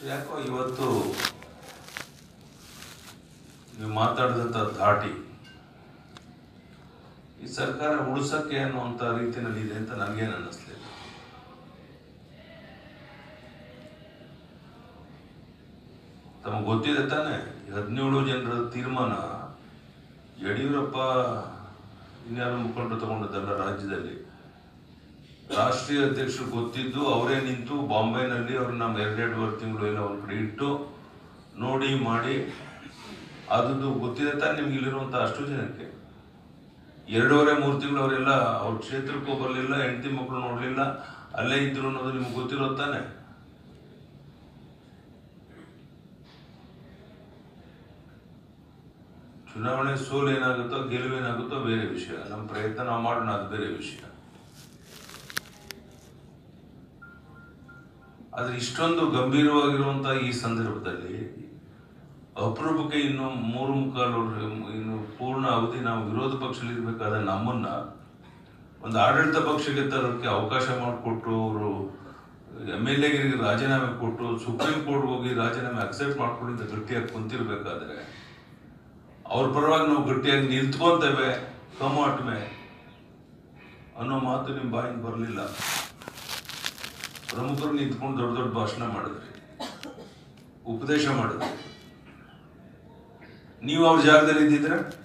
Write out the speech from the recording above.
ಯಾಕೋ ಇವತ್ತು ನೀವು ಮಾತಾಡಿದಂಥ ಧಾಟಿ ಈ ಸರ್ಕಾರ ಉಳಿಸಕ್ಕೆ ಅನ್ನುವಂಥ ರೀತಿಯಲ್ಲಿ ಇದೆ ಅಂತ ನನಗೇನು ಅನ್ನಿಸ್ಲಿಲ್ಲ ತಮಗೆ ಗೊತ್ತಿದೆ ತಾನೆ ಈ ಹದಿನೇಳು ಜನರ ತೀರ್ಮಾನ ಯಡಿಯೂರಪ್ಪ ಇನ್ಯಾರು ಮುಖಂಡರು ತಗೊಂಡದ್ದಲ್ಲ ರಾಜ್ಯದಲ್ಲಿ ರಾಷ್ಟ್ರೀಯ ಅಧ್ಯಕ್ಷರು ಗೊತ್ತಿದ್ದು ಅವರೇ ನಿಂತು ಬಾಂಬೆನಲ್ಲಿ ಅವ್ರನ್ನ ಎರಡೆರಡುವರೆ ತಿಂಗಳು ಎಲ್ಲ ಒಂದ್ ಕಡೆ ಇಟ್ಟು ನೋಡಿ ಮಾಡಿ ಅದು ಗೊತ್ತಿದೆ ತಾನೆ ನಿಮ್ಗೆ ಇಲ್ಲಿರುವಂತ ಅಷ್ಟು ಜನಕ್ಕೆ ಎರಡೂವರೆ ಮೂರು ತಿಂಗಳು ಅವರೆಲ್ಲ ಅವ್ರ ಕ್ಷೇತ್ರಕ್ಕೂ ಬರಲಿಲ್ಲ ಹೆಂಡತಿ ಮಕ್ಕಳು ನೋಡ್ಲಿಲ್ಲ ಅಲ್ಲೇ ಇದ್ರು ಅನ್ನೋದು ನಿಮ್ಗೆ ಗೊತ್ತಿರೋ ತಾನೆ ಚುನಾವಣೆ ಸೋಲು ಏನಾಗುತ್ತೋ ಗೆಲುವೇನಾಗುತ್ತೋ ಬೇರೆ ವಿಷಯ ನಮ್ಮ ಪ್ರಯತ್ನ ನಾವು ಮಾಡೋಣ ಅದು ಬೇರೆ ವಿಷಯ ಆದ್ರೆ ಇಷ್ಟೊಂದು ಗಂಭೀರವಾಗಿರುವಂತಹ ಈ ಸಂದರ್ಭದಲ್ಲಿ ಅಪರೂಪಕ್ಕೆ ಇನ್ನು ಮೂರು ಮುಕ್ಕಾಲು ವರ್ಷ, ಇನ್ನು ಪೂರ್ಣ ಅವಧಿ ನಾವು ವಿರೋಧ ಪಕ್ಷದಲ್ಲಿ ಇರ್ಬೇಕಾದ ನಮ್ಮನ್ನ ಒಂದು ಆಡಳಿತ ಪಕ್ಷಕ್ಕೆ ತರೋಕ್ಕೆ ಅವಕಾಶ ಮಾಡಿಕೊಟ್ಟು ಅವರು ಎಮ್ ಎಲ್ ಎಗೆ ರಾಜೀನಾಮೆ ಕೊಟ್ಟು ಸುಪ್ರೀಂ ಕೋರ್ಟ್ ಹೋಗಿ ರಾಜೀನಾಮೆ ಅಕ್ಸೆಪ್ಟ್ ಮಾಡ್ಕೊಂಡಿದ್ದ ಗಟ್ಟಿಯಾಗಿ ಕುಂತಿರ್ಬೇಕಾದ್ರೆ ಅವ್ರ ಪರವಾಗಿ ನಾವು ಗಟ್ಟಿಯಾಗಿ ನಿಂತ್ಕೊಂತೇವೆ ಕಮಾಟ್ಮೆ ಅನ್ನೋ ಮಾತು ನಿಮ್ಮ ಬಾಯಿಂದ ಬರಲಿಲ್ಲ ಪ್ರಮುಖರು ನಿಂತ್ಕೊಂಡು ದೊಡ್ಡ ದೊಡ್ಡ ಭಾಷಣ ಮಾಡಿದ್ರಿ ಉಪದೇಶ ಮಾಡಿದ್ರಿ ನೀವು ಅವ್ರ ಜಾಗದಲ್ಲಿ ಇದ್ದಿದ್ರೆ